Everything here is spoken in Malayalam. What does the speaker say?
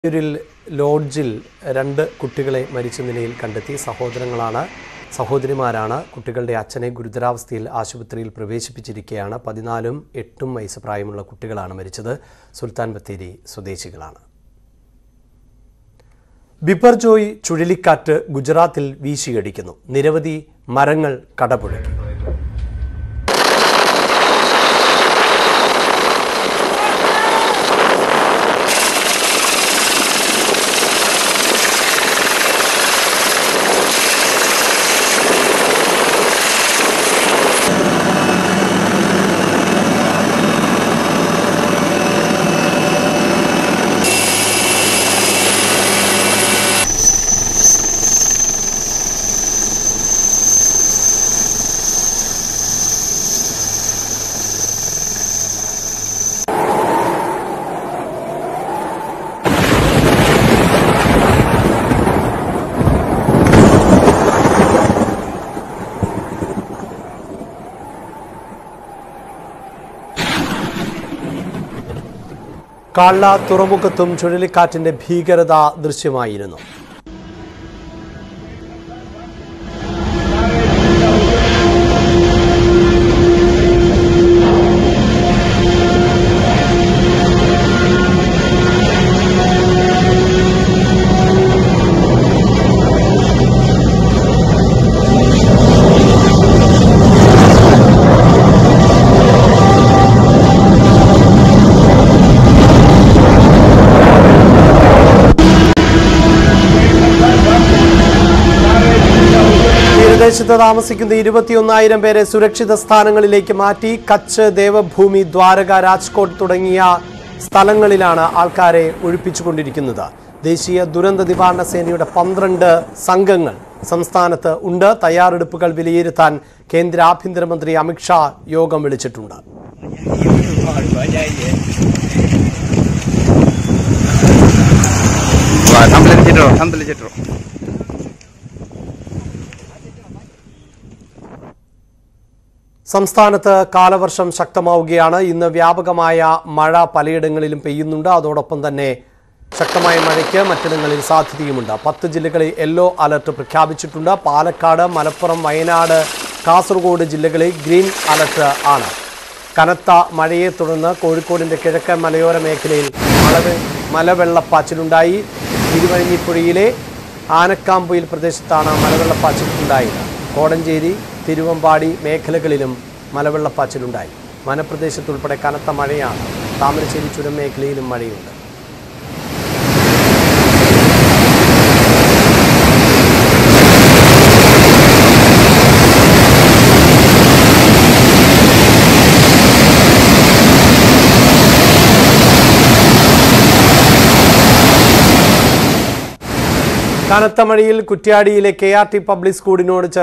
ഒരു ലോഡ്ജിൽ രണ്ട് കുട്ടികളെ മരിച്ച നിലയിൽ കണ്ടെത്തി സഹോദരങ്ങളാണ് സഹോദരിമാരാണ് കുട്ടികളുടെ അച്ഛനെ ഗുരുതരാവസ്ഥയിൽ ആശുപത്രിയിൽ പ്രവേശിപ്പിച്ചിരിക്കുകയാണ് പതിനാലും എട്ടും വയസ്സ് പ്രായമുള്ള കുട്ടികളാണ് മരിച്ചത് സുൽത്താൻ ബത്തേരി സ്വദേശികളാണ് ബിപ്പർജോയ് ചുഴലിക്കാറ്റ് ഗുജറാത്തിൽ വീശിയടിക്കുന്നു നിരവധി മരങ്ങൾ കടപുഴക്കി കാള്ള തുറമുഖത്തും ചുഴലിക്കാറ്റിന്റെ ഭീകരത ദൃശ്യമായിരുന്നു തീരദേശത്ത് താമസിക്കുന്ന ഇരുപത്തിയൊന്നായിരം പേരെ സുരക്ഷിത സ്ഥാനങ്ങളിലേക്ക് മാറ്റി കച്ച് ദേവഭൂമി ദ്വാരക രാജ്കോട്ട് തുടങ്ങിയ സ്ഥലങ്ങളിലാണ് ആൾക്കാരെ ഒഴിപ്പിച്ചുകൊണ്ടിരിക്കുന്നത് ദേശീയ ദുരന്ത നിവാരണ സേനയുടെ പന്ത്രണ്ട് സംഘങ്ങൾ സംസ്ഥാനത്ത് ഉണ്ട് തയ്യാറെടുപ്പുകൾ വിലയിരുത്താൻ കേന്ദ്ര ആഭ്യന്തരമന്ത്രി അമിത്ഷാ യോഗം വിളിച്ചിട്ടുണ്ട് സംഭലിച്ചിട്ടോ സംഭലിച്ചിട്ടോ സംസ്ഥാനത്ത് കാലവർഷം ശക്തമാവുകയാണ് ഇന്ന് വ്യാപകമായ മഴ പലയിടങ്ങളിലും പെയ്യുന്നുണ്ട് അതോടൊപ്പം തന്നെ ശക്തമായ മഴയ്ക്ക് മറ്റിടങ്ങളിൽ സാധ്യതയുമുണ്ട് പത്ത് ജില്ലകളിൽ യെല്ലോ അലർട്ട് പ്രഖ്യാപിച്ചിട്ടുണ്ട് പാലക്കാട് മലപ്പുറം വയനാട് കാസർഗോഡ് ജില്ലകളിൽ ഗ്രീൻ അലർട്ട് ആണ് കനത്ത മഴയെ തുടർന്ന് കോഴിക്കോടിന്റെ കിഴക്കൻ മലയോര മേഖലയിൽ മലവെ മലവെള്ളപ്പാച്ചിലുണ്ടായി തിരുവഴിഞ്ഞിപ്പുഴയിലെ ആനക്കാമ്പൊയിൽ പ്രദേശത്താണ് മലവെള്ളപ്പാച്ചിൽ ഉണ്ടായത് കോടഞ്ചേരി തിരുവമ്പാടി മേഖലകളിലും മലവെള്ളപ്പാച്ചിലുണ്ടായി വനപ്രദേശത്തുൾപ്പെടെ കനത്ത മഴയാണ് താമരശ്ശേരി ചുരം മേഖലയിലും മഴയുണ്ട് കനത്ത മഴയിൽ കുറ്റ്യാടിയിലെ കെ ആർ ടി പബ്ലിക് സ്കൂളിനോട് ചേർന്ന്